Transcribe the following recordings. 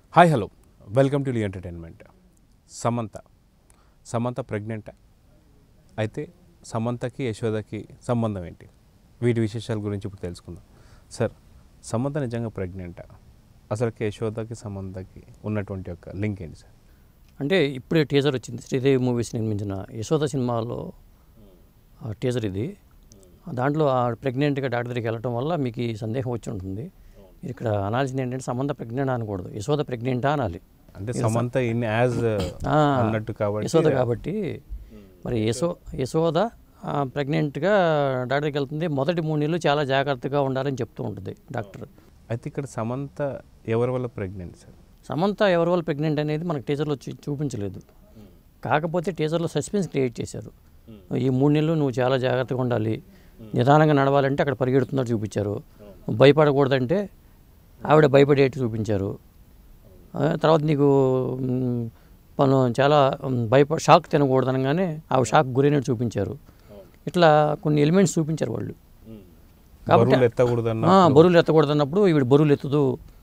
Hi hello welcome to Lee entertainment Samantha Samantha pregnant అయితే సమంతకి యశోదకి సంబంధం ఏంటి వీటి విశేషాల గురించి ఇప్పుడు తెలుసుకుందాం సార్ సమంత నిజంగా ప్రెగ్నెంటా అసలుకి యశోదకి సమంతకి ఉన్నటువంటి యొక్క లింక్ ఏంటి సార్ అంటే ఇప్పుడే టీజర్ వచ్చింది శ్రీదేవి మూవీస్ నిర్మించిన యశోద సినిమాలో ఆ టీజర్ ఇది దాంట్లో ఆ ప్రెగ్నెంట్గా డాక్టర్ దగ్గరికి వెళ్ళటం వల్ల మీకు ఈ సందేహం వచ్చి ఉంటుంది మీరు ఇక్కడ అనాల్సింది ఏంటంటే సంబంధ ప్రెగ్నెంట్ అనకూడదు యశోద ప్రెగ్నెంటా అనాలి అంటే సమంత ఇన్ యాజ్ ఆ, అన్నట్టు కాబట్టి యశోద కాబట్టి మరి యశో యశోద ఆ, ప్రెగ్నెంట్గా డాక్టర్ దగ్గరికి వెళ్తుంది మొదటి మూడు నెలలు చాలా జాగ్రత్తగా ఉండాలని చెప్తూ ఉంటుంది డాక్టర్ అయితే ఇక్కడ సమంత ఎవరి వల్ల ప్రెగ్నెంట్ సార్ సమంత ఎవరి వల్ల ప్రెగ్నెంట్ అనేది మనకు టీజర్లో చూ- చూపించలేదు కాకపోతే టీజర్లో సస్పెన్స్ క్రియేట్ చేశారు ఈ మూడు నెలలు నువ్వు చాలా జాగ్రత్తగా ఉండాలి నిదానంగా నడవాలంటే అక్కడ పరిగెడుతున్నట్టు చూపించారు నువ్వు భయపడకూడదంటే ఆవిడ భయపడేట్టు చూపించారు ఆ, తర్వాత నీకు మ్, పను చాలా మ్, భయప షాక్ తినకూడదనగానే ఆవిడ షాక్ గురైనట్టు చూపించారు ఇట్లా కొన్ని ఎలిమెంట్స్ చూపించారు వాళ్ళు కాబట్టి బరువులు ఎత్తకూడదన్న ఆ, బరువులు ఎత్తకూడదన్నప్పుడు ఈవిడ బరువులు ఎత్తుదు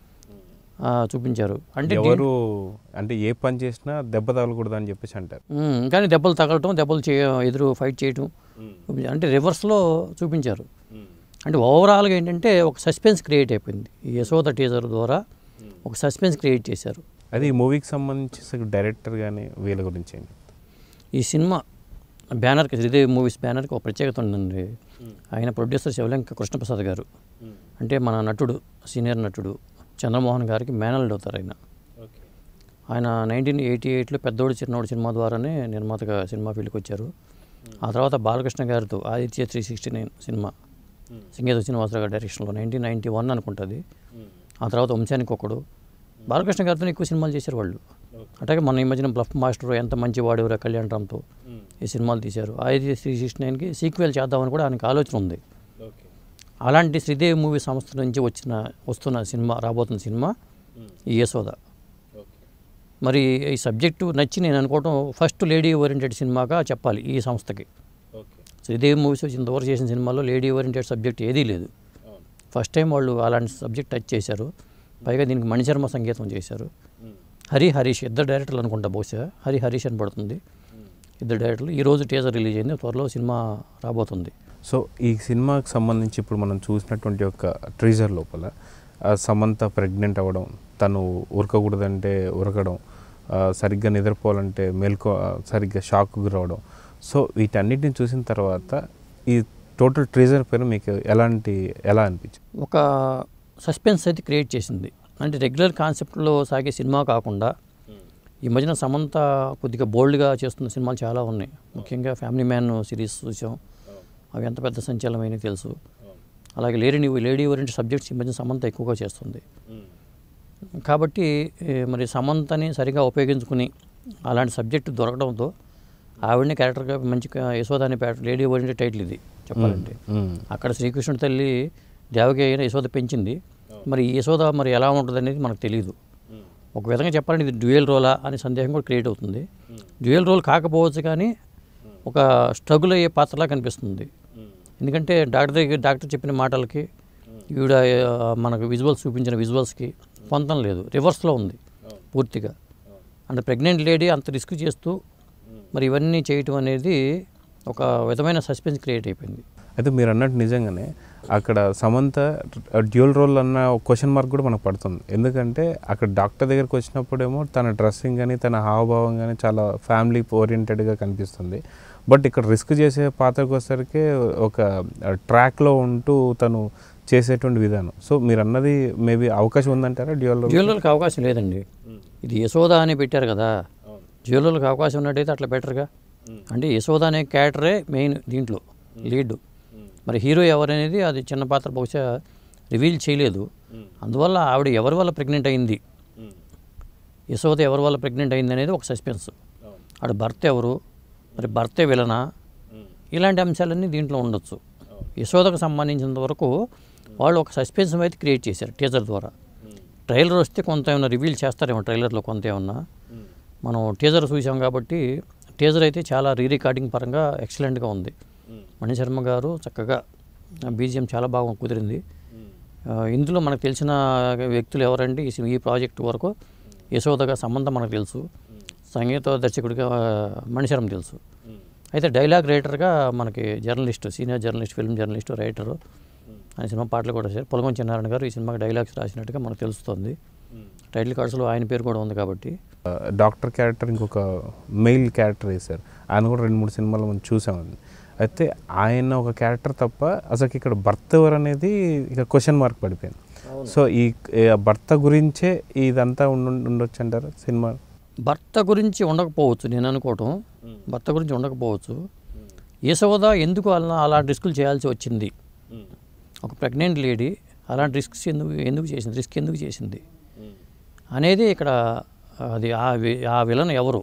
ఆ, చూపించారు అంటే దీ- ఎవరు అంటే ఏ పని చేసినా దెబ్బ తగలకూడదు అని చెప్పేసి అంటారు ఉమ్, కానీ దెబ్బలు తగలటం దెబ్బలు చే ఎదురు ఫైట్ చేయటం చూపించారు. అంటే రివర్స్లో చూపించారు అంటే ఓవరాల్గా ఏంటంటే ఒక సస్పెన్స్ క్రియేట్ అయిపోయింది ఈ యశోద టీజర్ ద్వారా ఒక సస్పెన్స్ క్రియేట్ చేశారు అది ఈ మూవీకి సంబంధించి అసలు డైరెక్టర్ కానీ వీళ్ళ గురించి ఏంటి ఈ సినిమా బ్యానర్కి శ్రీదేవి మూవీస్ బ్యానర్కి ఒక ప్రత్యేకత ఉందండి ఆయన ప్రొడ్యూసర్ శివలంక కృష్ణప్రసాద్ గారు అంటే మన నటుడు సీనియర్ నటుడు చంద్రమోహన్ గారికి మేనల్డ్ అవుతారు ఆయన ఆయన నైన్టీన్ ఎయిటీ ఎయిట్లో పెద్దోడు చిన్నోడు సినిమా ద్వారానే నిర్మాతగా సినిమా ఫీల్డ్కి వచ్చారు ఆ తర్వాత బాలకృష్ణ గారితో Aditya three sixty nine cinema Singeetam Srinivasarao గారి డైరెక్షన్లో నైన్టీన్ నైంటీ వన్ అనుకుంటుంది ఆ తర్వాత వంశానికి ఒకడు బాలకృష్ణ గారితో ఎక్కువ సినిమాలు చేశారు వాళ్ళు అట్లాగే మన ఈ మధ్యన బ్లఫ్ మాస్టర్ ఎంత మంచి వాడేవరా కళ్యాణ్ రామ్తో ఈ సినిమాలు తీశారు ఆదిత్య త్రీ సిక్స్టీ నైన్కి సీక్వెల్ చేద్దామని కూడా ఆయనకు ఆలోచన ఉంది అలాంటి శ్రీదేవి మూవీ సంస్థ నుంచి వచ్చిన వస్తున్న సినిమా రాబోతున్న సినిమా ఈ యశోద మరి ఈ సబ్జెక్టు నచ్చి నేను అనుకోవటం ఫస్ట్ లేడీ ఓరియంటెడ్ సినిమాగా చెప్పాలి ఈ సంస్థకి శ్రీదేవి మూవీస్ ఇంతవరకు చేసిన సినిమాల్లో లేడీ ఓరియంటెడ్ సబ్జెక్ట్ ఏదీ లేదు ఫస్ట్ టైం వాళ్ళు అలాంటి సబ్జెక్ట్ టచ్ చేశారు పైగా దీనికి మణిశర్మ సంగీతం చేశారు హరి హరీష్ ఇద్దరు డైరెక్టర్లు అనుకుంటా బహుశా హరి హరీష్ అని పడుతుంది ఇద్దరు డైరెక్టర్లు ఈ రోజు టీజర్ రిలీజ్ అయింది త్వరలో సినిమా రాబోతుంది సో ఈ సినిమాకి సంబంధించి ఇప్పుడు మనం చూసినటువంటి ఒక ట్రీజర్ లోపల ఆ సమంత ప్రెగ్నెంట్ అవ్వడం తను ఉరకకూడదంటే ఉరకడం ఆ, సరిగ్గా నిద్రపోవాలంటే మెలకు సరిగ్గా షాక్ గురవడం సో వీటన్నిటిని చూసిన తర్వాత ఈ టోటల్ ట్రీజర్ పేరు మీకు ఎలాంటి ఎలా అనిపించింది ఒక సస్పెన్స్ అయితే క్రియేట్ చేసింది అంటే రెగ్యులర్ కాన్సెప్ట్లో సాగే సినిమా కాకుండా ఈ మధ్యన సమంత కొద్దిగా బోల్డ్గా చేస్తున్న సినిమాలు చాలా ఉన్నాయి ముఖ్యంగా ఫ్యామిలీ మ్యాన్ సిరీస్ చూసాం అవి ఎంత పెద్ద సంచలనమైనవి తెలుసు అలాగే లేడీ లేడీ ఓరియంటెడ్ సబ్జెక్ట్స్ ఈ మధ్య సమంత ఎక్కువగా చేస్తుంది కాబట్టి ఏ, మరి సమంతని సరిగా ఉపయోగించుకుని అలాంటి సబ్జెక్టు దొరకడంతో ఆవిడని క్యారెక్టర్గా మంచి యశోద అనే లేడీ ఓరియంటెడ్ టైటిల్ ఇది చెప్పాలంటే అక్కడ శ్రీకృష్ణుడి తల్లి దేవకి అయిన యశోద పెంచింది మరి ఈ యశోద మరి ఎలా ఉంటుంది అనేది మనకు తెలియదు ఒక విధంగా చెప్పాలంటే ఇది డ్యూయల్ రోలా అనే సందేహం కూడా క్రియేట్ అవుతుంది డ్యూయల్ రోల్ కాకపోవచ్చు కానీ ఒక స్ట్రగుల్ అయ్యే పాత్రలా కనిపిస్తుంది ఎందుకంటే డాక్టర్ దగ్గర డాక్టర్ చెప్పిన మాటలకి ఈవిడ ఆ, మనకు విజువల్స్ చూపించిన విజువల్స్కి పొందం లేదు రివర్స్లో ఉంది పూర్తిగా అంటే ప్రెగ్నెంట్ లేడీ అంత రిస్క్ చేస్తూ మరి ఇవన్నీ చేయటం అనేది ఒక విధమైన సస్పెన్స్ క్రియేట్ అయిపోయింది అయితే మీరు అన్నట్టు నిజంగానే అక్కడ సమంత డ్యూల్ రోల్ అన్న క్వశ్చన్ మార్క్ కూడా మనకు పడుతుంది ఎందుకంటే అక్కడ డాక్టర్ దగ్గరికి వచ్చినప్పుడేమో తన డ్రెస్సింగ్ కానీ తన హావభావం కానీ చాలా ఫ్యామిలీ ఓరియంటెడ్గా కనిపిస్తుంది బట్ ఇక్కడ రిస్క్ చేసే పాత్రకు వచ్చేసరికి ఒక ట్రాక్లో ఉంటూ తను చేసేటువంటి విధానం సో మీరు అన్నది మేబీ అవకాశం ఉందంటారా డ్యూయల్ రోల్ జ్యువెలర్కి అవకాశం లేదండి ఇది యశోద అని పెట్టారు కదా జ్యువెలర్కి అవకాశం ఉన్నట్టయితే అట్లా బెటర్గా అంటే యశోద అనే క్యారెక్టరే మెయిన్ దీంట్లో లీడ్ మరి హీరో ఎవరనేది అది చిన్న పాత్ర బహుశా రివీల్ చేయలేదు అందువల్ల ఆవిడ ఎవరి వల్ల ప్రెగ్నెంట్ అయింది యశోద ఎవరి వల్ల ప్రెగ్నెంట్ అయింది అనేది ఒక సస్పెన్స్ ఆడ భర్త ఎవరు మరి భర్తే విలనా ఇలాంటి అంశాలన్నీ దీంట్లో ఉండొచ్చు యశోదకు సంబంధించినంత వరకు వాళ్ళు ఒక సస్పెన్స్ అయితే క్రియేట్ చేశారు టీజర్ ద్వారా ట్రైలర్ వస్తే కొంత ఏమైనా రివీల్ చేస్తారేమో ట్రైలర్లో కొంత ఏమన్నా మనం టీజర్ చూసాం కాబట్టి టీజర్ అయితే చాలా రీ రికార్డింగ్ పరంగా ఎక్సలెంట్గా ఉంది మణిశర్మ గారు చక్కగా బీజిఎం చాలా బాగా కుదిరింది ఆ, ఇందులో మనకు తెలిసిన వ్యక్తులు ఎవరంటే ఈ సి- ఈ ప్రాజెక్ట్ వరకు యశోదగా సంబంధం మనకు తెలుసు సంగీత దర్శకుడిగా మణిశరం తెలుసు అయితే డైలాగ్ రైటర్గా మనకి journalist senior journalist film journalist writer ఆయన సినిమా పాటలు కూడా రాశారు పొలగం చిన్నారాయణ గారు ఈ సినిమాకి డైలాగ్స్ రాసినట్టుగా మనకు తెలుస్తుంది టైటిల్ కార్డ్స్లో ఆయన పేరు కూడా ఉంది కాబట్టి డాక్టర్ క్యారెక్టర్ ఇంకొక మెయిల్ క్యారెక్టర్ వేశారు ఆయన కూడా రెండు మూడు సినిమాలు మనం చూసామండి అయితే ఆయన ఒక క్యారెక్టర్ తప్ప అసలు ఇక్కడ భర్త ఎవరు అనేది ఇక క్వశ్చన్ మార్క్ పడిపోయింది సో ఈ ఈ భర్త గురించే ఇదంతా ఉండు ఉండొచ్చు అంటారు సినిమా భర్త గురించి ఉండకపోవచ్చు నేను అనుకోవటం భర్త గురించి ఉండకపోవచ్చు యశోద ఎందుకు అలా అలాంటి రిస్కులు చేయాల్సి వచ్చింది ఒక ప్రెగ్నెంట్ లేడీ అలాంటి రిస్క్స్ ఎందుకు ఎందుకు చేసింది రిస్క్ ఎందుకు చేసింది అనేది ఇక్కడ అది ఆ వి- ఆ విలన్ ఎవరు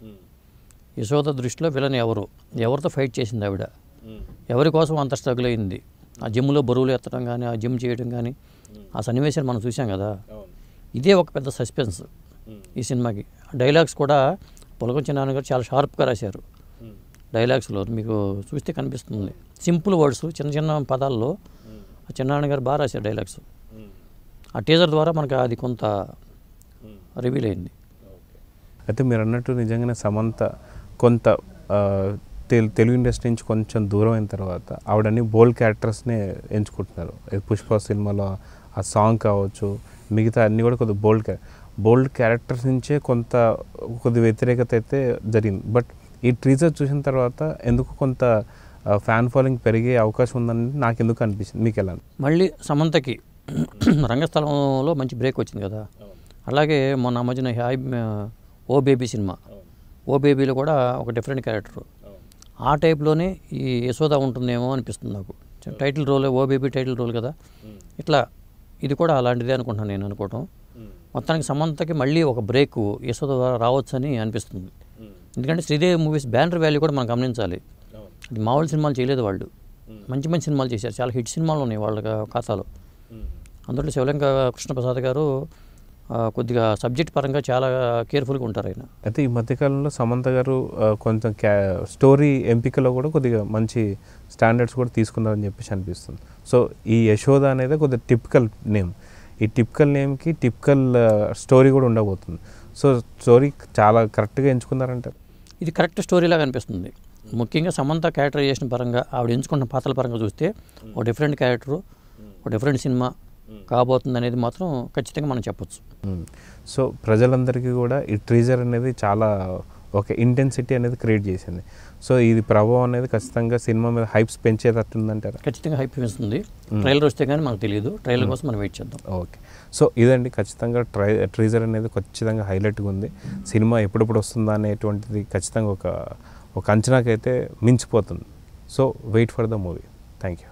యశోద దృష్టిలో విలన్ ఎవరు ఎవరితో ఫైట్ చేసింది ఆవిడ ఎవరి కోసం అంత స్ట్రగుల్ అయింది ఆ జిమ్లో బరువులు ఎత్తడం కానీ ఆ జిమ్ చేయడం కానీ ఆ సన్నివేశాలు మనం చూసాం కదా ఇదే ఒక పెద్ద సస్పెన్స్ ఈ సినిమాకి డైలాగ్స్ కూడా పొలగం చిన్నారాయణ గారు చాలా షార్ప్గా రాశారు డైలాగ్స్లో మీకు చూస్తే కనిపిస్తుంది సింపుల్ వర్డ్స్ చిన్న చిన్న పదాల్లో ఆ చిన్నారాయణ గారు బాగా రాశారు డైలాగ్స్ ఆ టీజర్ ద్వారా మనకు అది కొంత రివీల్ అయింది అయితే మీరు అన్నట్టు నిజంగానే సమంత కొంత ఆ, తెలు తెలుగు ఇండస్ట్రీ నుంచి కొంచెం దూరం అయిన తర్వాత ఆవిడని బోల్డ్ క్యారెక్టర్స్నే ఎంచుకుంటున్నారు ఈ పుష్ప సినిమాలో ఆ సాంగ్ కావచ్చు మిగతా అన్నీ కూడా కొద్దిగా బోల్డ్ బోల్డ్ క్యారెక్టర్స్ నుంచే కొంత కొద్ది వ్యతిరేకత అయితే జరిగింది బట్ ఈ ట్రీజర్ చూసిన తర్వాత ఎందుకు కొంత ఫ్యాన్ ఫాలోయింగ్ పెరిగే అవకాశం ఉందని నాకు ఎందుకు అనిపించింది మీకు ఎలా మళ్ళీ సమంతకి రంగస్థలంలో మంచి బ్రేక్ వచ్చింది కదా అలాగే మొన్న ఆ మధ్యన hi oh baby cinema oh బేబీలో కూడా ఒక డిఫరెంట్ క్యారెక్టర్ ఆ టైప్లోనే ఈ యశోద ఉంటుందేమో అనిపిస్తుంది నాకు title role oh baby title role కదా ఇట్లా ఇది కూడా అలాంటిదే అనుకుంటున్నాను నేను అనుకోవటం మొత్తానికి సమంతకి మళ్ళీ ఒక బ్రేక్ యశోద ద్వారా రావచ్చని అనిపిస్తుంది ఎందుకంటే శ్రీదేవి మూవీస్ బ్యానర్ వాల్యూ కూడా మనం గమనించాలి అది మామూలు సినిమాలు చేయలేదు వాళ్ళు మంచి మంచి సినిమాలు చేశారు చాలా హిట్ సినిమాలు ఉన్నాయి వాళ్ళ ఖాతాలో అందులో శివలింగ కృష్ణప్రసాద్ గారు ఆ, కొద్దిగా సబ్జెక్ట్ పరంగా చాలా కేర్ఫుల్గా ఉంటారు ఆయన అయితే ఈ మధ్యకాలంలో సమంత గారు ఆ, కొంచెం క్యా స్టోరీ ఎంపికలో కూడా కొద్దిగా మంచి స్టాండర్డ్స్ కూడా తీసుకున్నారని చెప్పేసి అనిపిస్తుంది సో ఈ యశోద అనేది కొద్దిగా టిపికల్ నేమ్ ఈ టిపికల్ నేమ్కి టిపికల్ స్టోరీ కూడా ఉండబోతుంది సో స్టోరీ చాలా కరెక్ట్గా ఎంచుకున్నారంటారు ఇది కరెక్ట్ స్టోరీ లాగా అనిపిస్తుంది ముఖ్యంగా సమంత క్యారెక్టరైజేషన్ పరంగా ఆవిడ ఎంచుకున్న పాత్రల పరంగా చూస్తే ఒక డిఫరెంట్ క్యారెక్టరు ఒక డిఫరెంట్ సినిమా కాబోతుంది అనేది మాత్రం ఖచ్చితంగా మనం చెప్పొచ్చు మ్మ్. సో ప్రజలందరికీ కూడా ఈ ట్రీజర్ అనేది చాలా ఒక ఇంటెన్సిటీ అనేది క్రియేట్ చేసింది సో ఇది ప్రభావం అనేది ఖచ్చితంగా సినిమా మీద హైప్స్ పెంచేటట్టుందంటారా ఖచ్చితంగా హైప్ ఇస్తుంది ట్రైలర్ వస్తే కానీ మనకు తెలియదు ట్రైలర్ కోసం మనం వెయిట్ చేద్దాం ఓకే సో ఇదండి ఖచ్చితంగా ట్రై ట్రీజర్ అనేది ఖచ్చితంగా హైలైట్గా ఉంది సినిమా ఎప్పుడెప్పుడు వస్తుందా అనేటువంటిది ఖచ్చితంగా ఒక ఒక అంచనాకైతే మించిపోతుంది so wait for the movie thank you